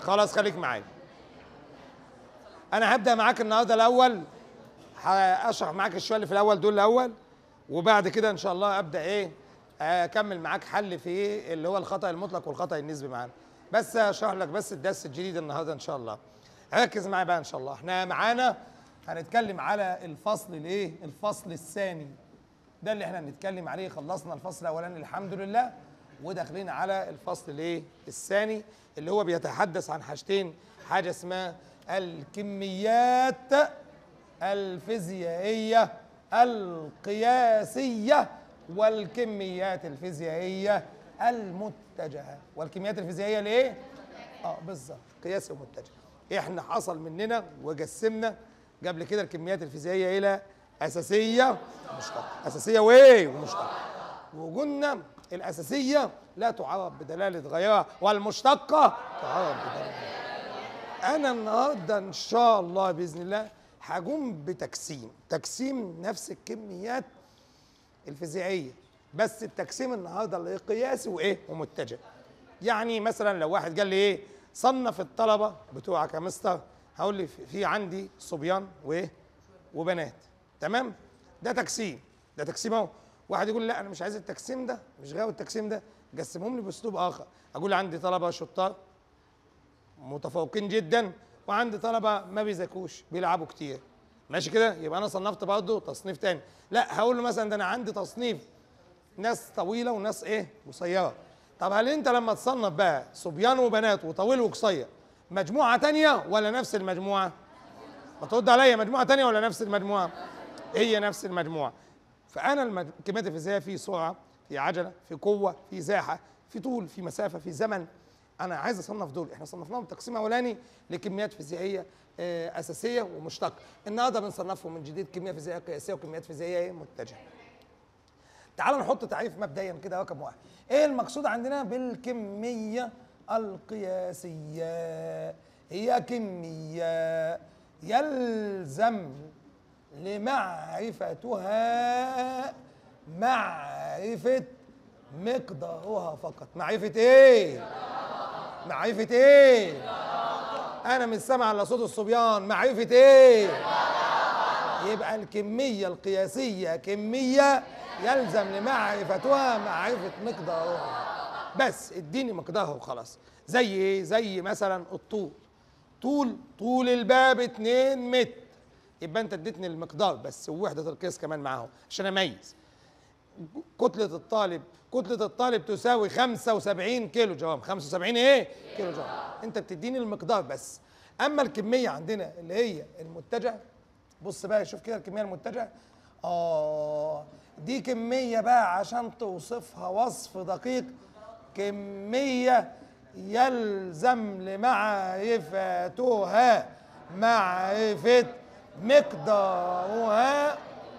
خلاص خليك معايا انا هبدا معاك النهارده الاول هشرح معاك الشويه اللي في الاول دول الاول وبعد كده ان شاء الله ابدا ايه اكمل معاك حل في ايه اللي هو الخطا المطلق والخطا النسبي معانا بس هشرح لك بس الدرس الجديد النهارده ان شاء الله ركز معايا بقى ان شاء الله احنا معانا هنتكلم على الفصل الايه الفصل الثاني ده اللي احنا هنتكلم عليه خلصنا الفصل الاولاني الحمد لله وداخلين على الفصل الايه الثاني اللي هو بيتحدث عن حاجتين حاجه اسمها الكميات الفيزيائيه القياسيه والكميات الفيزيائيه المتجهه والكميات الفيزيائيه الايه اه بالظبط قياسي ومتجه احنا حصل مننا وجسمنا قبل كده الكميات الفيزيائيه الى اساسيه ومشتقه اساسيه وايه ومشتقه وقلنا الاساسيه لا تعرف بدلاله غيرها والمشتقه تعرف بدلاله انا النهارده ان شاء الله باذن الله هقوم بتقسيم تقسيم نفس الكميات الفيزيائيه بس التقسيم النهارده اللي قياسي وايه ومتجه يعني مثلا لو واحد قال لي ايه صنف الطلبه بتوعك يا مستر هقول لي في عندي صبيان وايه وبنات تمام ده تقسيم ده تقسيم اهو واحد يقول لا انا مش عايز التقسيم ده مش غاوي التقسيم ده قسمهم لي باسلوب اخر اقول عندي طلبه شطار متفوقين جدا وعندي طلبه ما بيذاكروش بيلعبوا كتير ماشي كده يبقى انا صنفت برضه تصنيف تاني لا هقول له مثلا ده انا عندي تصنيف ناس طويله وناس ايه قصيره طب هل انت لما تصنف بقى صبيان وبنات وطويل وقصير مجموعه تانية ولا نفس المجموعه ما ترد عليا مجموعه تانية ولا نفس المجموعه هي نفس المجموعه فانا المج... الكميات الفيزيائيه في سرعه في عجله في قوه في زاحه في طول في مسافه في زمن انا عايز اصنف دول احنا صنفناهم تقسيم اولاني لكميات فيزيائيه آه اساسيه ومشتقه النهارده بنصنفهم من جديد كميه فيزيائيه قياسيه وكميات فيزيائيه متجهه تعالوا نحط تعريف مبدئيا كده رقم واحد ايه المقصود عندنا بالكميه القياسيه هي كميه يلزم لمعرفتها معرفه مقدارها فقط معرفه ايه معرفه ايه انا مش سامع الا صوت الصبيان معرفه ايه يبقى الكميه القياسيه كميه يلزم لمعرفتها معرفه مقدارها بس اديني مقدارها وخلاص زي ايه زي مثلا الطول طول طول الباب 2 متر يبقى انت اديتني المقدار بس ووحده القياس كمان معاهم عشان اميز كتله الطالب كتله الطالب تساوي 75 كيلو جرام 75 ايه كيلو جرام انت بتديني المقدار بس اما الكميه عندنا اللي هي المتجه بص بقى شوف كده الكميه المتجه اه دي كميه بقى عشان توصفها وصف دقيق كميه يلزم لمعرفتها معرفه مقدارها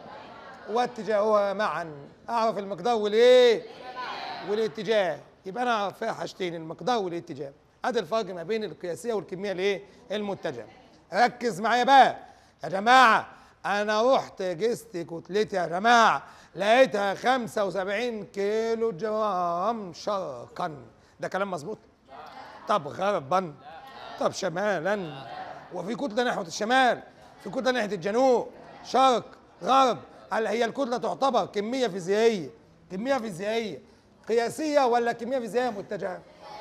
واتجاهها معا اعرف المقدار والايه والاتجاه يبقى انا اعرف فيها حاجتين المقدار والاتجاه ادي الفرق ما بين القياسيه والكميه الايه المتجهه ركز معايا بقى يا جماعه انا رحت قست كتلتي يا جماعه لقيتها 75 كيلو جرام شرقا ده كلام مظبوط طب غربا طب شمالا وفي كتله ناحيه الشمال في كتله ناحيه الجنوب شرق غرب هل هي الكتله تعتبر كميه فيزيائيه كميه فيزيائيه قياسيه ولا كميه فيزيائيه متجهه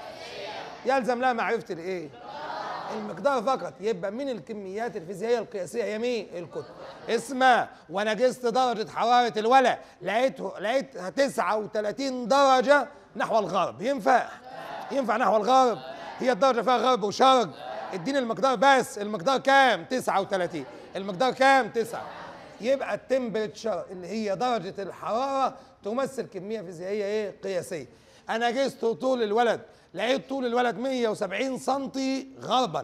يلزم لها معرفه الايه المقدار فقط يبقى من الكميات الفيزيائيه القياسيه هي مين الكتله اسمع وانا قست درجه حراره الولع لقيته لقيتها 39 درجه نحو الغرب ينفع ينفع نحو الغرب هي الدرجه فيها غرب وشرق اديني المقدار بس المقدار كام 39 المقدار كام 9 يبقى التمبرتشر اللي هي درجه الحراره تمثل كميه فيزيائيه ايه قياسيه انا قست طول الولد لقيت طول الولد 170 سم غربا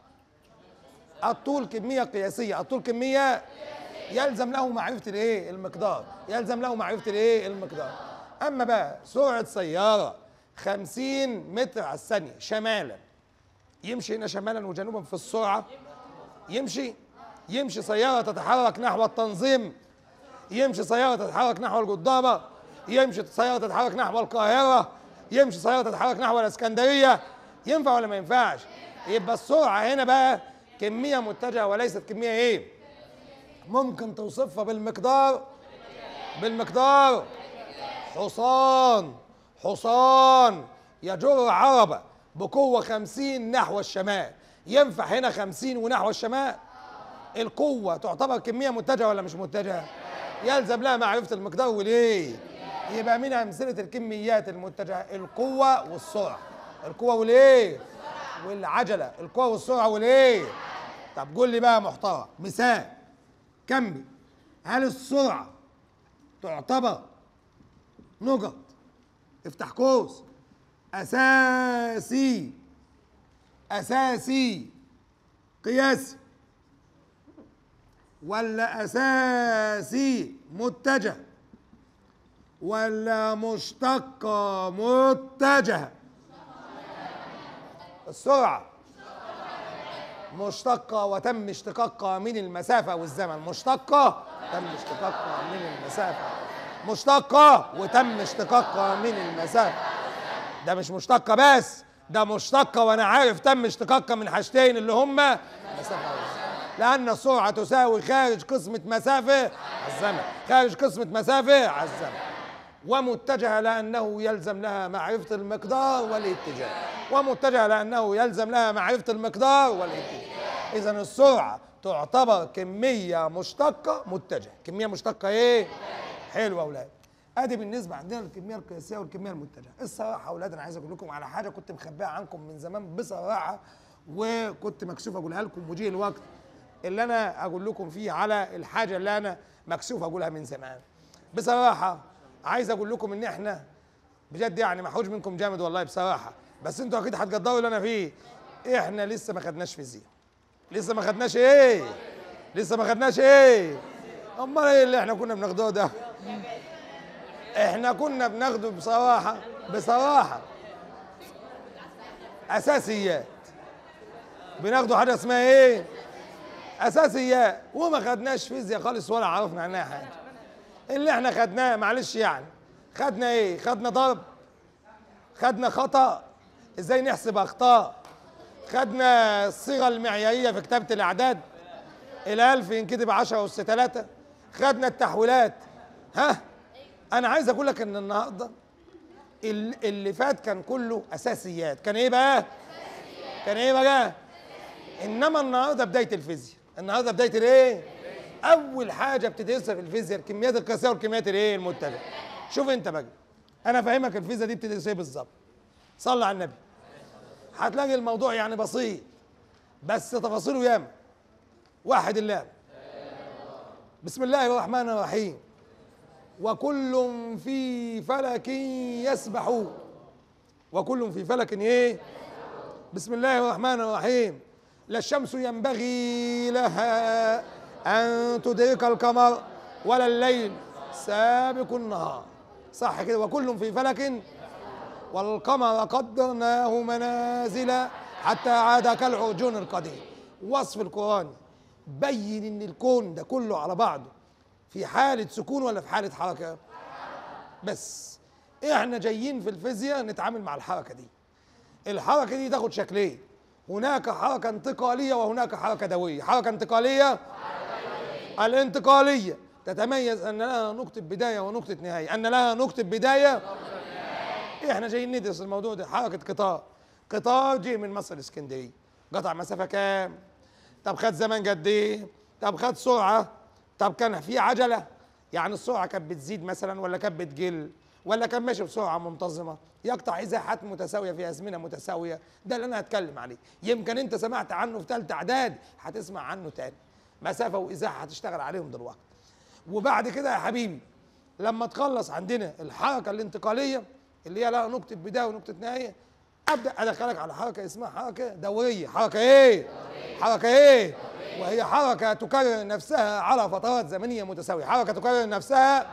الطول كميه قياسيه الطول كميه يلزم له معرفه الايه المقدار يلزم له معرفه الايه المقدار اما بقى سرعه سياره 50 متر على الثانيه شمالا يمشي هنا شمالا وجنوبا في السرعه يمشي يمشي سياره تتحرك نحو التنظيم يمشي سياره تتحرك نحو القضابه يمشي سياره تتحرك نحو القاهره يمشي سياره تتحرك نحو الاسكندريه ينفع ولا ما ينفعش يبقى السرعه هنا بقى كميه متجهه وليست كميه ايه ممكن توصفها بالمقدار بالمقدار حصان حصان يجر عربة بقوة خمسين نحو الشمال ينفع هنا خمسين ونحو الشمال القوة تعتبر كمية متجهة ولا مش متجهة يلزم لها معرفة المقدار وليه يبقى من أمثلة الكميات المتجهة القوة والسرعة القوة وليه والعجلة القوة والسرعة وليه طب قول لي بقى محترم مثال كمي هل السرعة تعتبر نقط افتح قوس اساسي اساسي قياسي ولا اساسي متجه ولا مشتقة متجهة السرعة مشتقة وتم اشتقاقها من المسافة والزمن مشتقة تم اشتقاقها من المسافة مشتقة وتم اشتقاقها من المسافة ده مش مشتقة بس ده مشتقة وانا عارف تم اشتقاقها من حاجتين اللي هما المسافة والزمن لأن السرعة تساوي خارج قسمة مسافة على الزمن خارج قسمة مسافة على الزمن ومتجهة لأنه يلزم لها معرفة المقدار والاتجاه ومتجهة لأنه يلزم لها معرفة المقدار والاتجاه إذا السرعة تعتبر كمية مشتقة متجهة كمية مشتقة إيه؟ حلوة يا أولاد ادي بالنسبه عندنا للكميه القياسيه والكميه المتجهه الصراحه يا اولاد انا عايز اقول لكم على حاجه كنت مخبيها عنكم من زمان بصراحه وكنت مكسوف اقولها لكم وجه الوقت اللي انا اقول لكم فيه على الحاجه اللي انا مكسوف اقولها من زمان بصراحه عايز اقول لكم ان احنا بجد يعني محوج منكم جامد والله بصراحه بس انتوا اكيد هتقدروا اللي انا فيه احنا لسه ما خدناش فيزياء لسه ما خدناش ايه لسه ما خدناش ايه امال ايه اللي احنا كنا بناخدوه ده احنا كنا بناخده بصراحه بصراحه اساسيات بناخده حاجه اسمها ايه اساسيات وما خدناش فيزياء خالص ولا عرفنا عنها حاجه اللي احنا خدناه معلش يعني خدنا ايه خدنا ضرب خدنا خطا ازاي نحسب اخطاء خدنا الصيغه المعياريه في كتابه الاعداد الالف ينكتب 10 اس 3 خدنا التحويلات ها انا عايز اقول لك ان النهارده ال- اللي فات كان كله اساسيات كان ايه بقى كان ايه بقى انما النهارده بدايه الفيزياء النهارده بدايه الايه اول حاجه بتدرسها في الفيزياء الكميات القياسيه والكميات الايه المتجهه شوف انت بقى انا فاهمك الفيزياء دي بتدرس ايه بالظبط صلى على النبي هتلاقي الموضوع يعني بسيط بس تفاصيله ياما واحد الله بسم الله الرحمن الرحيم وكل في فلك يسبحون وكل في فلك ايه بسم الله الرحمن الرحيم لا الشمس ينبغي لها ان تدرك القمر ولا الليل سابق النهار صح كده وكل في فلك والقمر قدرناه منازل حتى عاد كالعرجون القديم وصف القرآن بين ان الكون ده كله على بعضه في حالة سكون ولا في حالة حركة بس احنا جايين في الفيزياء نتعامل مع الحركة دي الحركة دي تاخد شكلين هناك حركة انتقالية وهناك حركة دوية حركة انتقالية الانتقالية تتميز أن لها نقطة بداية ونقطة نهاية أن لها نقطة بداية احنا جايين ندرس الموضوع ده حركة قطار قطار جه من مصر الاسكندرية قطع مسافة كام طب خد زمان قد ايه طب خد سرعة طب كان في عجلة يعني السرعة كانت بتزيد مثلا ولا كانت بتقل ولا كان ماشي بسرعة منتظمة يقطع إزاحات متساوية في أزمنة متساوية ده اللي أنا هتكلم عليه يمكن أنت سمعت عنه في ثالثة إعداد هتسمع عنه تاني مسافة وإزاحة هتشتغل عليهم دلوقتي وبعد كده يا حبيبي لما تخلص عندنا الحركة الانتقالية اللي هي لها نقطة بداية ونقطة نهاية أبدأ أدخلك على حركة اسمها حركة دورية حركة إيه؟ حركة إيه؟ وهي حركة تكرر نفسها على فترات زمنية متساوية حركة تكرر نفسها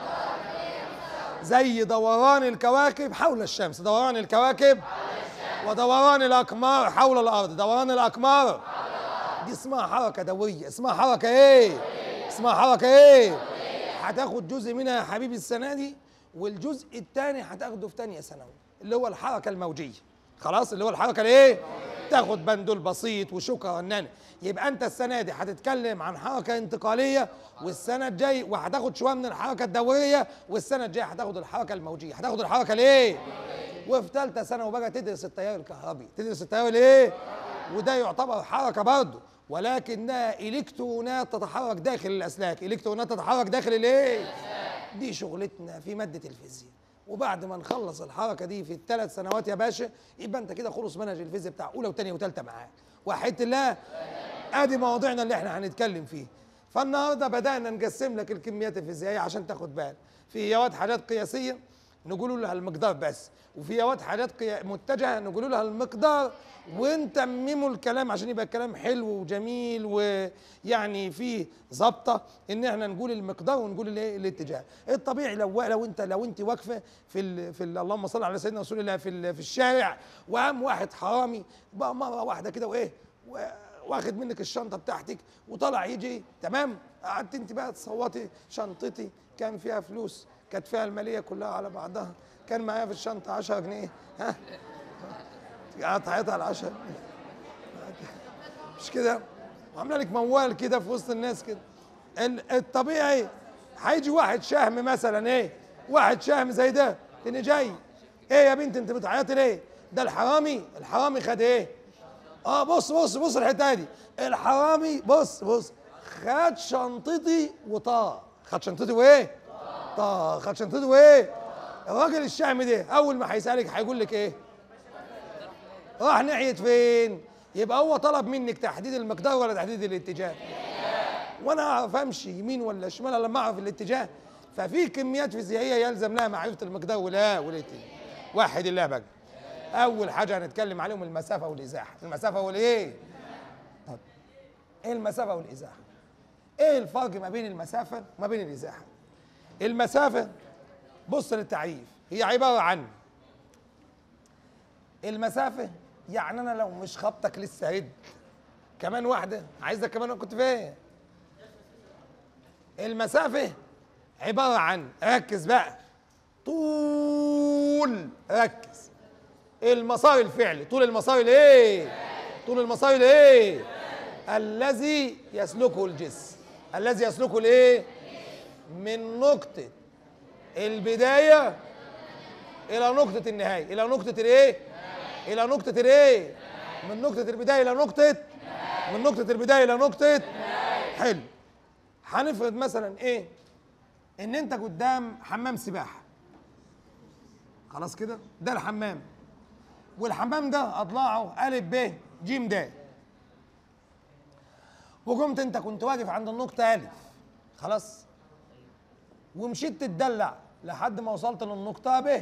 زي دوران الكواكب حول الشمس دوران الكواكب ودوران الأقمار حول الأرض دوران الأقمار دي اسمها حركة دورية اسمها حركة إيه؟ اسمها حركة إيه؟ هتاخد جزء منها يا حبيبي السنة دي والجزء الثاني هتاخده في ثانية ثانوي اللي هو الحركة الموجية خلاص اللي هو الحركة الإيه؟ تاخد بندول بسيط وشكرا نانا يبقى انت السنه دي هتتكلم عن حركه انتقاليه والسنه الجاي وهتاخد شويه من الحركه الدوريه والسنه الجايه هتاخد الحركه الموجيه هتاخد الحركه ليه وفي ثالثه ثانوي بقى تدرس التيار الكهربي تدرس التيار ليه وده يعتبر حركه برضه ولكنها الكترونات تتحرك داخل الاسلاك الكترونات تتحرك داخل الايه دي شغلتنا في ماده الفيزياء وبعد ما نخلص الحركه دي في الثلاث سنوات يا باشا يبقى انت كده خلص منهج الفيزياء بتاع اولى وثانيه وثالثه معاك وحيد الله ادي مواضيعنا اللي احنا هنتكلم فيه فالنهارده بدانا نقسم لك الكميات الفيزيائيه عشان تاخد بالك في يواد حاجات قياسيه نقول لها المقدار بس وفي يواد حاجات قيا- متجهه نقول لها المقدار ونتمموا الكلام عشان يبقى الكلام حلو وجميل ويعني فيه ظابطه ان احنا نقول المقدار ونقول الايه الاتجاه الطبيعي لو لو انت لو انت واقفه في ال في ال اللهم صل على سيدنا رسول الله في ال في الشارع وقام واحد حرامي بقى مره واحده كده وايه و- واخد منك الشنطه بتاعتك وطلع يجي تمام قعدت انت بقى تصوتي شنطتي كان فيها فلوس كانت فيها الماليه كلها على بعضها كان معايا في الشنطه 10 جنيه ها قعدت تعيط على 10 مش كده وعامله لك موال كده في وسط الناس كده ال- الطبيعي هيجي واحد شهم مثلا ايه واحد شهم زي ده اللي جاي ايه يا بنت انت بتعيطي ليه ده الحرامي الحرامي خد ايه اه بص بص بص الحته دي الحرامي بص بص خد شنطتي وطار خد شنطتي وايه طار خد شنطتي وايه الراجل الشهم ده اول ما هيسالك هيقول لك ايه راح ناحيه فين يبقى هو طلب منك تحديد المقدار ولا تحديد الاتجاه وانا اعرف امشي يمين ولا شمال لما اعرف الاتجاه ففي كميات فيزيائيه يلزم لها معرفه المقدار ولا والاتجاه واحد الله بقى اول حاجه هنتكلم عليهم المسافه والازاحه المسافه والايه طب ايه المسافه والازاحه ايه الفرق ما بين المسافه وما بين الازاحه المسافه بص للتعريف هي عباره عن المسافه يعني انا لو مش خبطك لسه رد كمان واحده عايزك كمان كنت فين المسافه عباره عن ركز بقى طول ركز المسار الفعلي طول المسار الايه طول المسار الايه الذي يسلكه الجسم الذي يسلكه الايه من نقطه البدايه الى نقطه النهايه الى نقطه الايه الى نقطه الايه من نقطه البدايه الى نقطه من نقطه البدايه الى نقطه حلو هنفرض مثلا ايه ان انت قدام حمام سباحه خلاص كده ده الحمام والحمام ده اضلاعه الف ب ج د وقمت انت كنت واقف عند النقطه الف خلاص ومشيت تتدلع لحد ما وصلت للنقطه ب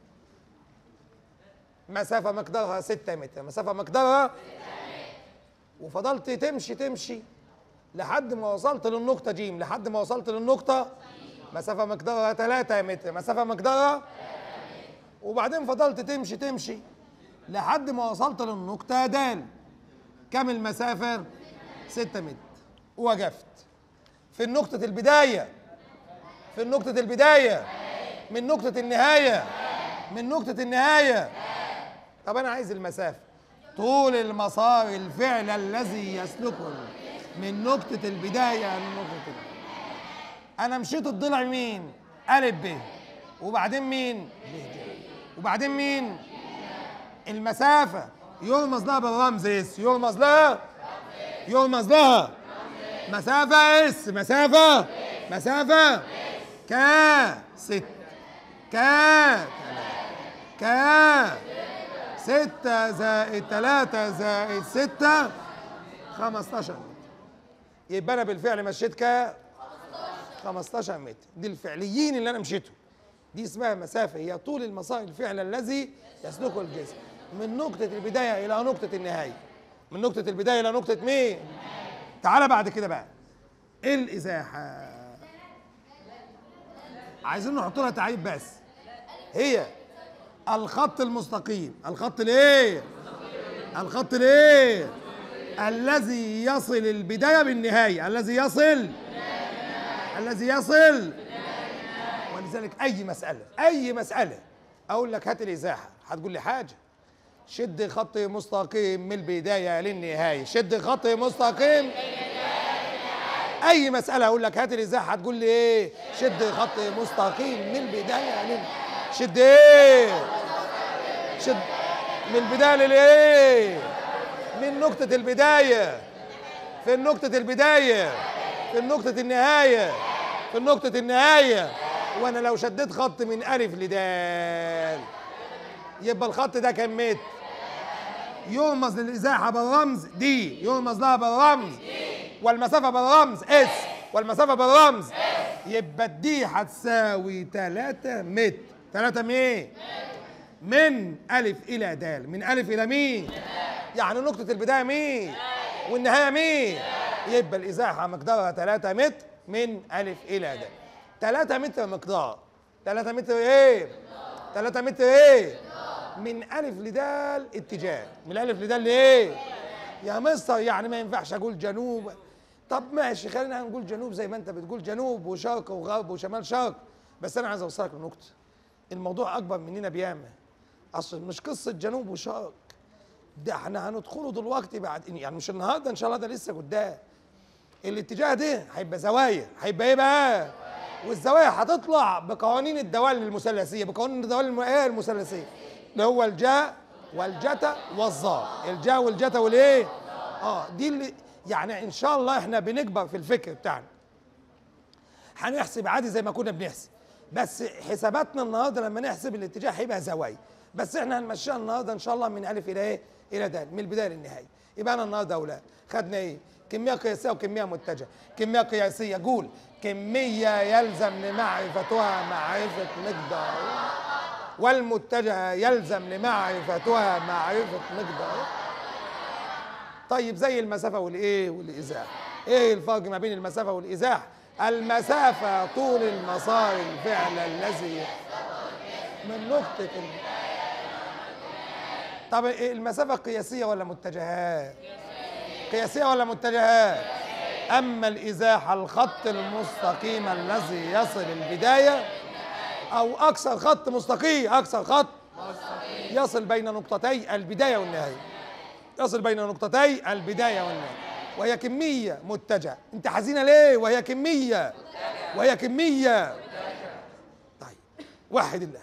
مسافه مقدارها 6 متر مسافه مقدارها وفضلت تمشي تمشي لحد ما وصلت للنقطة ج لحد ما وصلت للنقطة مسافة مقدارها 3 متر مسافة مقدارها وبعدين فضلت تمشي تمشي لحد ما وصلت للنقطة د كم المسافة؟ 6 متر ووقفت في نقطة البداية في نقطة البداية من نقطة النهاية من نقطة النهاية طب أنا عايز المسافة طول المسار الفعل الذي يسلكه من نقطة البداية لنقطة ال- أنا مشيت الضلع مين؟ ألف ب وبعدين مين؟ ب ج وبعدين مين؟ المسافة يرمز لها بالرمز اس يرمز لها يرمز لها مسافة اس مسافة مسافة كا ست كا كا ستة زائد تلاتة زائد ستة خمستاشر متر يبقى أنا بالفعل مشيت كا 15 متر دي الفعليين اللي أنا مشيته دي اسمها مسافة هي طول المسار الفعل الذي يسلكه الجسم من نقطة البداية إلى نقطة النهاية من نقطة البداية إلى نقطة مين؟ تعالى بعد كده بقى إيه الإزاحة؟ عايزين نحط لها تعريف بس هي الخط المستقيم الخط الايه؟ الخط الايه؟ الذي يصل البداية بالنهاية الذي يصل الذي يصل ولذلك أي مسألة أي مسألة أقول لك هات الإزاحة هتقول لي حاجة شد خط مستقيم من البداية للنهاية شد خط مستقيم أي مسألة أقول لك هات الإزاحة هتقول لي إيه شد خط مستقيم من البداية لل شد إيه شد من البداية للإيه من نقطة البداية في نقطة البداية في نقطة النهاية في نقطة النهاية وأنا لو شديت خط من ألف لدال يبقى الخط ده كام متر؟ يرمز للإزاحة بالرمز دي يرمز لها بالرمز والمسافة بالرمز اس والمسافة بالرمز يبقى دي هتساوي 3 متر 3 متر من ألف إلى دال من ألف إلى مين؟ يعني نقطة البداية مين؟ والنهاية مين؟ يبقى الإزاحة مقدارها 3 متر من ألف إلى دال 3 متر مقدار 3 متر إيه؟ 3 متر إيه؟ من ألف لدال اتجاه من ألف لدال لإيه؟ يا مستر يعني ما ينفعش أقول جنوب طب ماشي خلينا نقول جنوب زي ما أنت بتقول جنوب وشرق وغرب وشمال شرق بس أنا عايز أوصلك لنقطة الموضوع أكبر مننا بياما أصل مش قصة جنوب وشرق ده احنا هندخله دلوقتي بعد يعني مش النهارده ان شاء الله ده لسه قدام الاتجاه ده هيبقى زوايا هيبقى ايه بقى والزوايا هتطلع بقوانين الدوال المثلثيه بقوانين الدوال الم- ايه المثلثيه اللي هو الجاء والجتا والظا الجاء والجتا والايه اه دي اللي يعني ان شاء الله احنا بنكبر في الفكر بتاعنا هنحسب عادي زي ما كنا بنحسب بس حساباتنا النهارده لما نحسب الاتجاه هيبقى زوايا بس احنا هنمشيها النهارده ان شاء الله من الف الى ايه الى د من البدايه للنهايه يبقى انا النهارده اولاد خدنا ايه كميه قياسيه وكميه متجهه كميه قياسيه قول كميه يلزم لمعرفتها معرفه مقدار والمتجهه يلزم لمعرفتها معرفه مقدار طيب زي المسافة والإيه والإزاحة إيه الفرق ما بين المسافة والإزاحة المسافة طول المسار الفعل الذي من نقطة ال... طب إيه المسافة قياسية ولا متجهات قياسية ولا متجهات أما الإزاحة الخط المستقيم الذي يصل البداية أو أكثر خط مستقيم أكثر خط يصل بين نقطتي البداية والنهاية يصل بين نقطتي البداية والنهاية وهي كمية متجهة انت حزينة ليه وهي كمية وهي كمية طيب وحد الله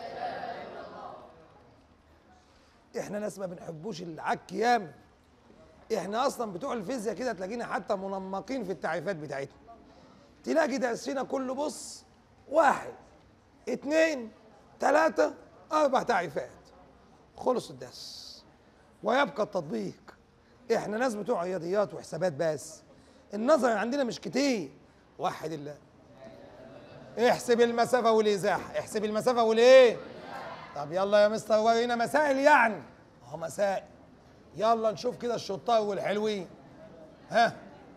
احنا ناس ما بنحبوش العك ياما احنا اصلا بتوع الفيزياء كده تلاقينا حتى منمقين في التعريفات بتاعتنا تلاقي درسنا كله بص واحد اتنين تلاتة اربع تعريفات خلص الدرس ويبقى التطبيق احنا ناس بتوع رياضيات وحسابات بس النظر عندنا مش كتير وحد الله احسب المسافة والإزاحة احسب المسافة والإيه طب يلا يا مستر ورينا مسائل يعني اهو مسائل يلا نشوف كده الشطار والحلوين ها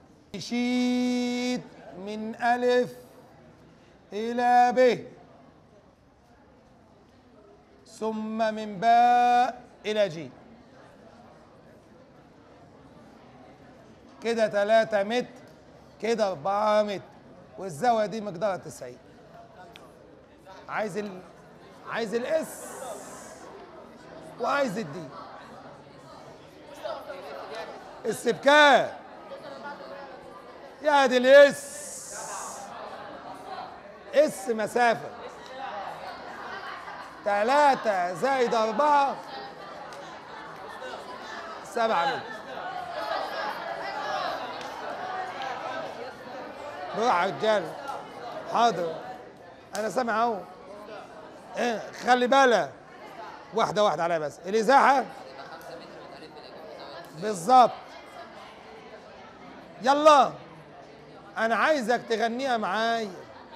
شيت من ألف إلى ب ثم من باء إلى جيم كده 3 متر كده 4 متر والزاويه دي مقدارها 90 عايز ال عايز الاس وعايز الدي اس بكام يا دي الاس اس مسافه 3 زائد 4 7 متر روح يا رجاله حاضر انا سامع اهو إيه خلي بالك واحده واحده عليا بس الازاحه بالظبط يلا انا عايزك تغنيها معايا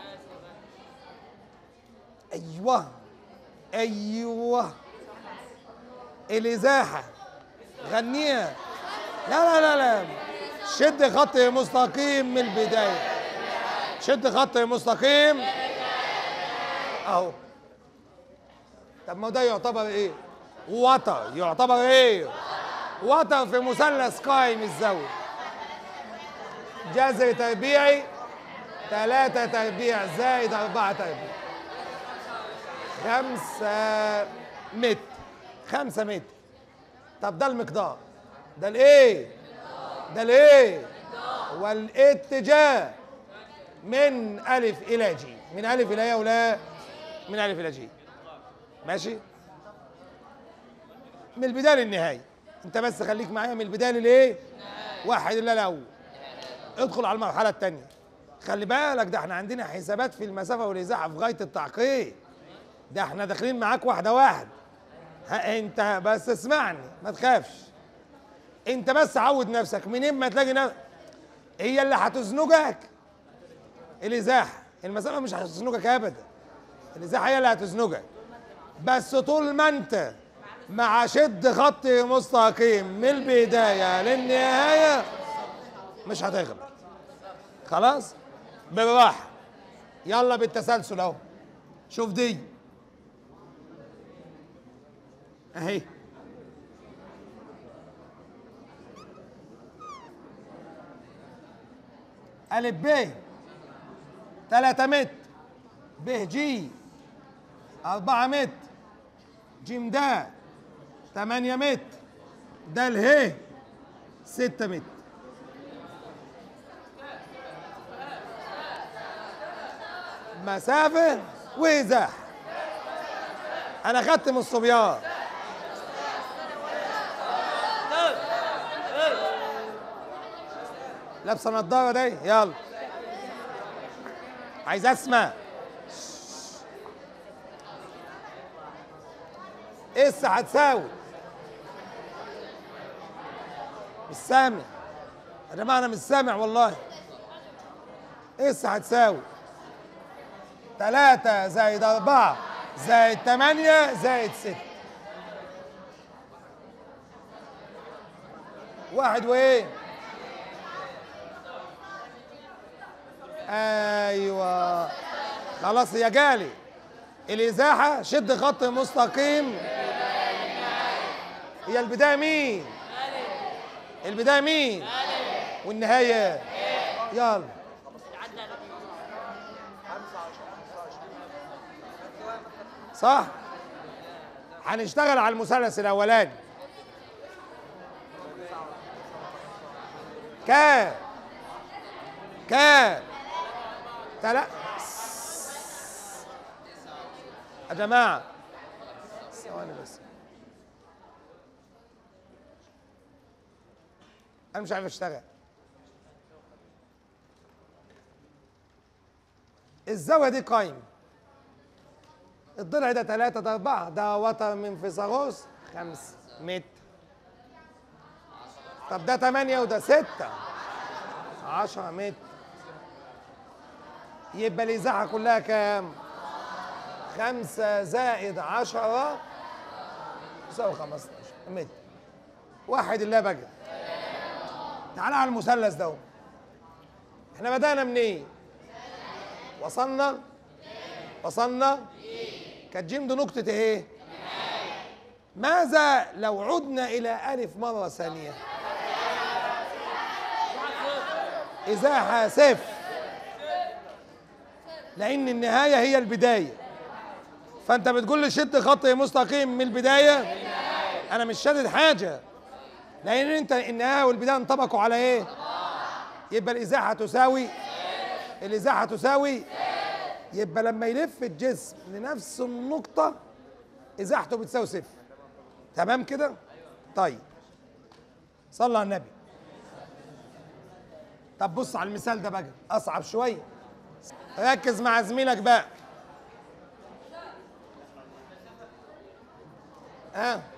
ايوه ايوه الازاحه غنيها لا لا لا لا شد خط مستقيم من البدايه شد خط مستقيم اهو طب ما ده يعتبر ايه وتر يعتبر ايه وتر في مثلث قائم الزاويه جذر تربيعي ثلاثة تربيع زائد أربعة تربيع خمسة متر خمسة متر طب ده المقدار ده الايه ده الايه والاتجاه من الف الى ج من الف الى يا ولا من الف الى ج ماشي من البدايه للنهايه انت بس خليك معايا من البدايه للايه واحد الا الاول ادخل على المرحله الثانيه خلي بالك ده احنا عندنا حسابات في المسافه والازاحه في غايه التعقيد ده احنا داخلين معاك واحده واحد ها انت بس اسمعني ما تخافش انت بس عود نفسك منين ما تلاقي نفسك هي اللي هتزنقك الازاحه المسافه مش هتزنقك ابدا الازاحه هي اللي هتزنقك بس طول ما انت مع شد خط مستقيم من البدايه للنهايه مش هتغلط خلاص بالراحه يلا بالتسلسل اهو شوف دي اهي ألف ب 3 متر ب جي 4 متر جيم د 8 متر د اله 6 متر مسافة وإزاحة أنا خدت من الصبيان لابسه نضاره دي يلا عايز اسمع اس هتساوي مش سامع يا جماعه انا مش سامع والله اس هتساوي تلاتة زائد أربعة زائد تمانية زائد ستة واحد وإيه؟ ايوه خلاص يا جالي الازاحه شد خط مستقيم هي البدايه مين البدايه مين والنهايه يلا صح هنشتغل على المثلث الاولاني كام كام تلا يا جماعة ثواني بس أنا مش عارف أشتغل الزاوية دي قايمة الضلع ده ثلاثة ده أربعة ده وتر من فيثاغورس خمس متر طب ده ثمانية وده ستة عشرة متر يبقى الإذاعة كلها كام؟ خمسة زائد عشرة يساوي خمستاشر متر واحد الله بقى تعالى على المثلث ده احنا بدأنا منين؟ وصلنا وصلنا كانت جيم دي نقطة ايه؟ ماذا لو عدنا إلى ألف مرة ثانية؟ إزاحة صفر لان النهايه هي البدايه فانت بتقول لي شد خط مستقيم من البدايه انا مش شادد حاجه لان انت النهايه والبدايه انطبقوا على ايه يبقى الازاحه تساوي الازاحه تساوي يبقى لما يلف الجسم لنفس النقطه ازاحته بتساوي صفر تمام كده طيب صلى على النبي طب بص على المثال ده بقى اصعب شويه ركز مع زميلك بقى ها آه.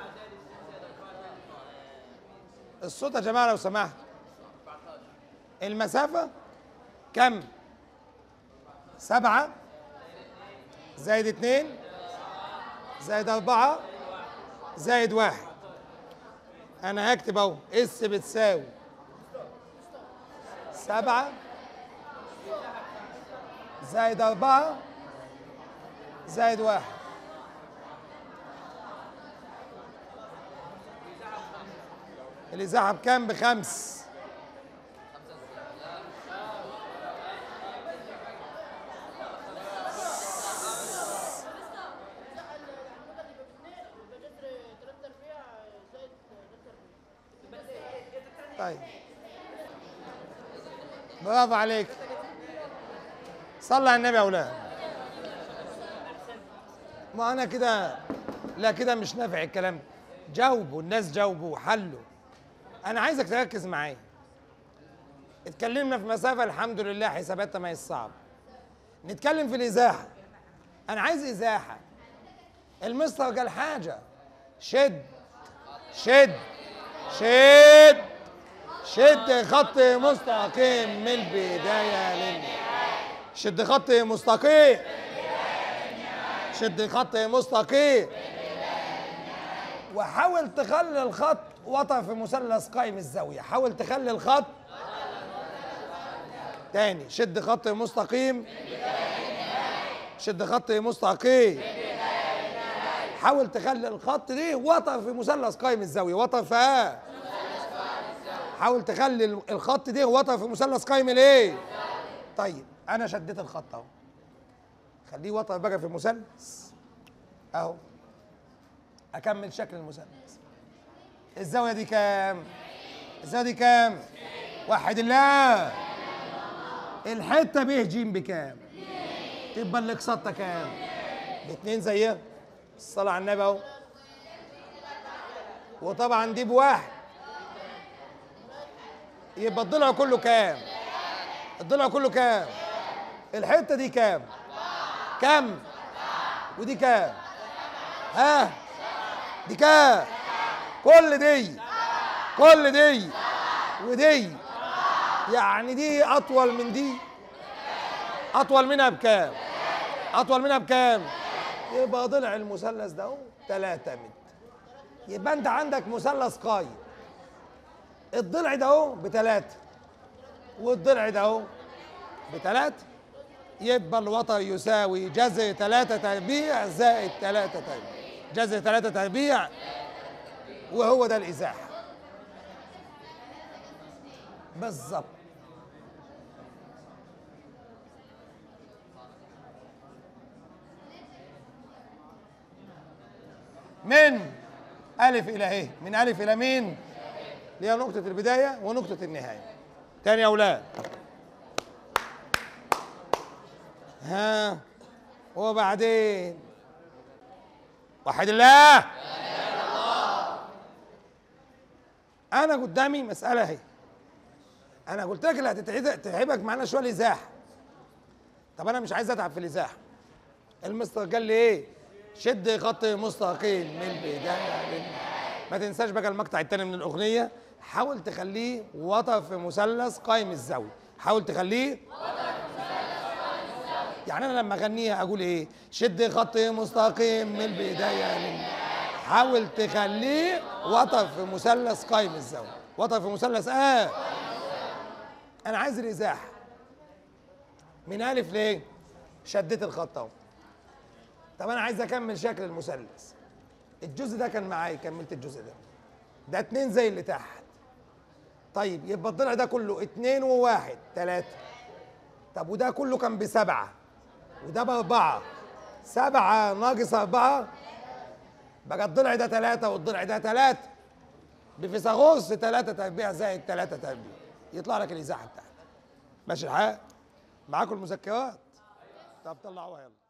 الصوت يا جماعه لو سمحت المسافه كم سبعة زائد اتنين زائد أربعة زائد واحد أنا هكتب أهو اس بتساوي سبعة زائد أربعة زائد واحد الإزاحة بكام؟ بخمس طيب برافو عليك صلى على النبي يا اولاد ما انا كده لا كده مش نافع الكلام جاوبوا الناس جاوبوا وحلوا انا عايزك تركز معايا اتكلمنا في مسافه الحمد لله حساباتها ما هي صعب نتكلم في الازاحه انا عايز ازاحه المستر قال حاجه شد شد شد شد خط مستقيم من البدايه للنهايه شد خط مستقيم شد خط مستقيم وحاول تخلي الخط وطأ في مثلث قائم الزاوية حاول تخلي الخط تاني شد خط مستقيم شد خط مستقيم حاول تخلي الخط دي وطأ في مثلث قائم الزاوية وطأ في حاول تخلي الخط دي وطأ في مثلث قائم الايه طيب انا شديت الخط اهو خليه وطأ بقى في مثلث اهو اكمل شكل المثلث الزاويه دي كام الزاويه دي كام وحد الله الحته ب ج بكام تبقى الاقساط كام باتنين زيها الصلاه على النبي اهو وطبعا دي بواحد يبقى الضلع كله كام الضلع كله كام الحته دي كام كام ودي كام ها دي كام كل دي كل دي ودي يعني دي اطول من دي اطول منها بكام اطول منها بكام يبقى ضلع المثلث ده اهو 3 متر يبقى انت عندك مثلث قايم الضلع ده اهو بثلاثة والضلع ده اهو بثلاثة يبقى الوتر يساوي جذر ثلاثة تربيع زائد ثلاثة تربيع جذر ثلاثة تربيع وهو ده الإزاحة بالظبط من ألف إلى إيه؟ من ألف إلى مين؟ اللي هي نقطة البداية ونقطة النهاية. تاني يا أولاد. ها وبعدين وحد الله انا قدامي مساله اهي انا قلت لك اللي هتتعبك معانا شويه الازاحه طب انا مش عايز اتعب في الازاحه المستر قال لي ايه شد خط مستقيم من البدايه ما تنساش بقى المقطع الثاني من الاغنيه حاول تخليه وطى في مثلث قائم الزاويه حاول تخليه يعني انا لما اغنيها اقول ايه شد خط مستقيم من البدايه للنهايه حاول تخليه وطى في مثلث قائم الزاويه وطى في مثلث اه انا عايز الازاحه من الف ليه شديت الخط اهو طب انا عايز اكمل شكل المثلث الجزء ده كان معايا كملت الجزء ده ده اتنين زي اللي تحت طيب يبقى الضلع ده كله اتنين وواحد تلاتة طب وده كله كان بسبعة وده بأربعة سبعة ناقص أربعة بقى الضلع ده تلاتة والضلع ده تلاتة بفيثاغورس تلاتة تربيع زائد تلاتة تربيع يطلع لك الإزاحة بتاعتك ماشي الحال معاكم المذكرات طب طلعوها يلا